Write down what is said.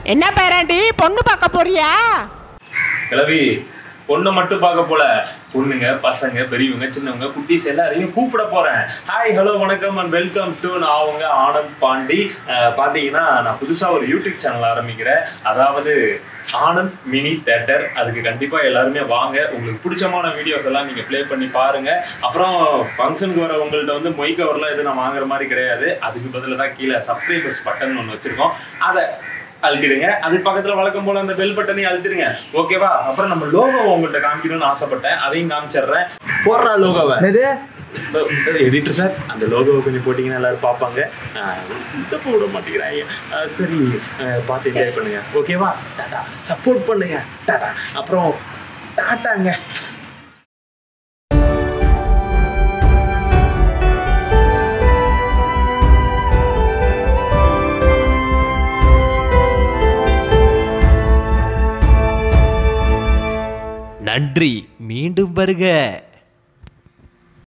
என்ன பேராண்டி பொண்ணு பார்க்க போறியா கிளவி பொண்ணை மட்டும் பார்க்க போல பொண்ணுங்க பசங்க பெரியவங்க சின்னவங்க குட்டீஸ் எல்லாரையும் கூப்பிட போறேன் ஹாய் ஹலோ வணக்கம் அண்ட் வெல்கம் டு நான் உங்க ஆனந்த் பாண்டி அஹ், பாத்தீங்கன்னா நான் புதுசா ஒரு யூடியூப் சேனல் ஆரம்பிக்கிறேன் அதாவது ஆனந்த் மினி தேட்டர் அதுக்கு கண்டிப்பா எல்லாருமே வாங்க உங்களுக்கு பிடிச்சமான வீடியோஸ் எல்லாம் நீங்க ப்ளே பண்ணி பாருங்க அப்புறம் ஃபங்க்ஷனுக்கு வர உங்கள்ட்ட வந்து மொய் கவர்லாம் எதுவும் நான் வாங்குற மாதிரி கிடையாது அதுக்கு பதிலாக தான் கீழே சப்ஸ்கிரைபர்ஸ் பட்டன் ஒன்று வச்சிருக்கோம் அதை அழுத்திடுங்க அது பக்கத்துல வழக்கம் போல அந்த பெல் பட்டனையும் அழுத்திடுங்க ஓகேவா அப்புறம் நம்ம லோகோ உங்கள்கிட்ட காமிக்கணும்னு ஆசைப்பட்டேன் அதையும் காமிச்சிடுறேன் போடுறா லோகோவை எடிட்டர் சார் அந்த லோகோவை கொஞ்சம் போட்டிங்கன்னா எல்லாரும் பார்ப்பாங்க இந்த போட மாட்டேங்கிறாங்க அஹ் சரி அஹ் பார்த்து என்ஜாய் பண்ணுங்க ஓகேவா டாடா சப்போர்ட் பண்ணுங்க டாடா அப்புறம் டாட்டாங்க நன்றி மீண்டும் வருக